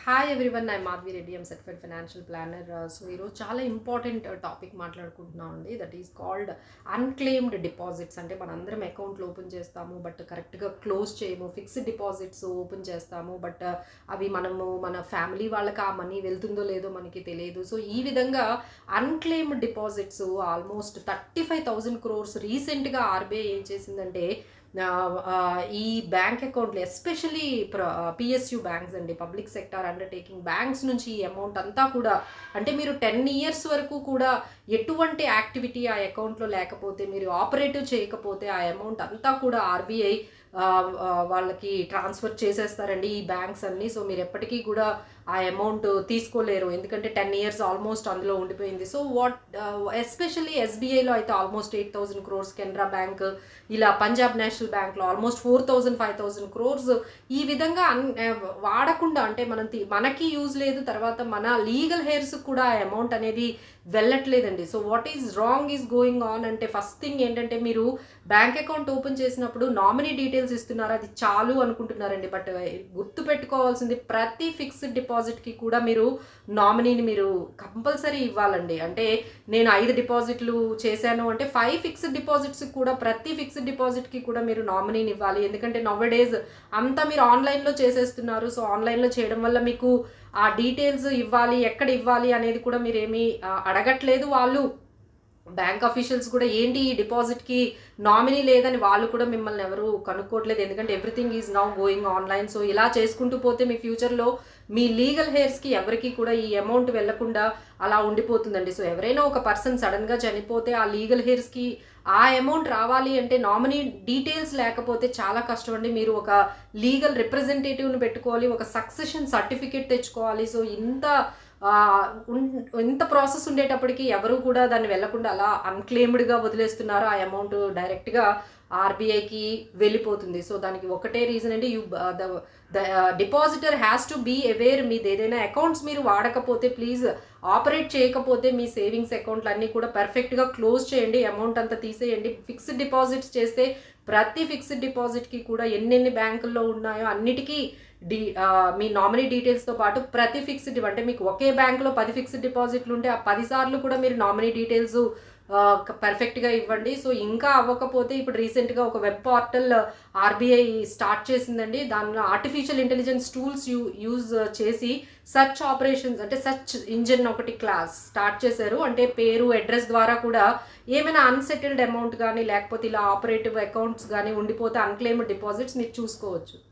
hi everyone I Madhavi Reddy am certified financial planner so ఈరోజు చాలా important topic మాట్లాడుకుంటున్నాం అండి that is called unclaimed deposits అంటే మనందరం అకౌంట్లు ఓపెన్ చేస్తాము బట్ కరెక్ట్గా క్లోజ్ చేయము ఫిక్స్డ్ డిపాజిట్స్ ఓపెన్ చేస్తాము బట్ అవి మనము మన ఫ్యామిలీ వాళ్ళకి ఆ మనీ వెళ్తుందో లేదో మనకి తెలియదు సో ఈ విధంగా unclaimed deposits almost thirty five thousand crores రీసెంట్గా ఆర్బీఐ ఏం చేసిందంటే ఆ, ఆ, ఈ బ్యాంక్ అకౌంట్లు ఎస్పెషలీ పిఎస్యు బ్యాంక్స్ అండి పబ్లిక్ సెక్టార్ అండర్టేకింగ్ బ్యాంక్స్ నుంచి ఈ అమౌంట్ అంతా కూడా అంటే మీరు టెన్ ఇయర్స్ వరకు కూడా ఎటువంటి యాక్టివిటీ ఆ అకౌంట్లో లేకపోతే మీరు ఆపరేటివ్ చేయకపోతే ఆ అమౌంట్ అంతా కూడా ఆర్బీఐ వాళ్ళకి ట్రాన్స్ఫర్ చేసేస్తారండి ఈ బ్యాంక్స్ అన్నీ సో మీరు ఎప్పటికీ కూడా ఆ అమౌంట్ తీసుకోలేరు ఎందుకంటే టెన్ ఇయర్స్ ఆల్మోస్ట్ అందులో ఉండిపోయింది సో వాట్ ఎస్పెషల్లీ ఎస్బీఐలో అయితే almost eight thousand crores Canara bank ఇలా పంజాబ్ నేషనల్ బ్యాంక్లో almost four thousand five thousand crores ఈ విధంగా అన్ వాడకుండా అంటే మనం తీ- మనకి యూజ్ లేదు తర్వాత మన లీగల్ హెయిర్స్ కూడా ఆ అమౌంట్ అనేది వెళ్ళట్లేదండి so what is wrong is going on అంటే ఫస్ట్ థింగ్ ఏంటంటే మీరు బ్యాంక్ అకౌంట్ ఓపెన్ చేసినప్పుడు నామినీ డీటెయిల్స్ ఇస్తున్నారు అది చాలు అనుకుంటున్నారండి బట్ గుర్తు పెట్టుకోవాల్సింది ప్రతి ఫిక్స్డ్ డిపాజిట్కి కూడా మీరు నామినీని మీరు కంపల్సరీ ఇవ్వాలండి అంటే నేను ఐదు డిపాజిట్లు చేశాను అంటే ఫైవ్ ఫిక్స్డ్ డిపాజిట్స్ కూడా ప్రతి ఫిక్స్డ్ డిపాజిట్కి కూడా మీరు నామినీని ఇవ్వాలి ఎందుకంటే నవ్ డేస్ అంతా మీరు ఆన్లైన్లో చేసేస్తున్నారు సో ఆన్లైన్లో చేయడం వల్ల మీకు ఆ డీటెయిల్స్ ఇవ్వాలి ఎక్కడ ఇవ్వాలి అనేది కూడా మీరు ఏమీ ఆ, అడగట్లేదు వాళ్ళు బ్యాంక్ అఫీషియల్స్ కూడా ఏంటి ఈ డిపాజిట్కి నామినీ లేదని వాళ్ళు కూడా మిమ్మల్ని ఎవరు కనుక్కోవట్లేదు ఎందుకంటే everything is now going online so ఇలా చేసుకుంటూ పోతే మీ ఫ్యూచర్లో మీ లీగల్ హెయిర్స్కి ఎవరికి కూడా ఈ అమౌంట్ వెళ్లకుండా అలా ఉండిపోతుందండి సో ఎవరైనా ఒక పర్సన్ సడన్గా చనిపోతే ఆ లీగల్ హెయిర్స్కి ఆ అమౌంట్ రావాలి అంటే నామినీ డీటెయిల్స్ లేకపోతే చాలా కష్టం అండి మీరు ఒక లీగల్ రిప్రజెంటేటివ్ని పెట్టుకోవాలి ఒక సక్సెషన్ సర్టిఫికేట్ తెచ్చుకోవాలి సో ఇంత ఆ, ఉన్- ఇంత ప్రాసెస్ ఉండేటప్పటికి ఎవరు కూడా దాన్ని వెళ్లకుండా అలా అన్క్లెయిమ్డ్గా వదిలేస్తున్నారు ఆ అమౌంట్ డైరెక్ట్గా ఆర్బీఐకి వెళ్ళిపోతుంది సో దానికి ఒకటే రీజన్ అంటే you the the depositor has to be aware మీది ఏదైనా అకౌంట్స్ మీరు వాడకపోతే ప్లీజ్ ఆపరేట్ చేయకపోతే మీ సేవింగ్స్ అకౌంట్లు అన్నీ కూడా పర్ఫెక్ట్గా క్లోజ్ చేయండి అమౌంట్ అంతా తీసేయండి ఫిక్స్డ్ డిపాజిట్స్ చేస్తే ప్రతి ఫిక్స్డ్ డిపాజిట్కి కూడా ఎన్నెన్ని బ్యాంకుల్లో ఉన్నాయో అన్నిటికీ డి ఆ, మీ నామినీ డీటెయిల్స్తో పాటు ప్రతి ఫిక్స్డ్ అంటే మీకు ఒకే బ్యాంకులో పది ఫిక్స్డ్ డిపాజిట్లు ఉంటే ఆ పది సార్లు కూడా మీరు నామినీ డీటెయిల్స్ పర్ఫెక్ట్గా ఇవ్వండి సో ఇంకా అవ్వకపోతే ఇప్పుడు రీసెంట్గా ఒక వెబ్ పోర్టల్ ఆర్బీఐ స్టార్ట్ చేసిందండి దానిలో artificial intelligence tools you use చేసి సర్చ్ ఆపరేషన్స్ అంటే సర్చ్ ఇంజిన్ ఒకటి క్లాస్ స్టార్ట్ చేశారు అంటే పేరు అడ్రస్ ద్వారా కూడా ఏమైనా అన్సెటిల్డ్ అమౌంట్ కానీ లేకపోతే ఇలా ఆపరేటివ్ అకౌంట్స్ కానీ ఉండిపోతే అన్క్లెయిమ్డ్ డిపాజిట్స్ మీరు చూసుకోవచ్చు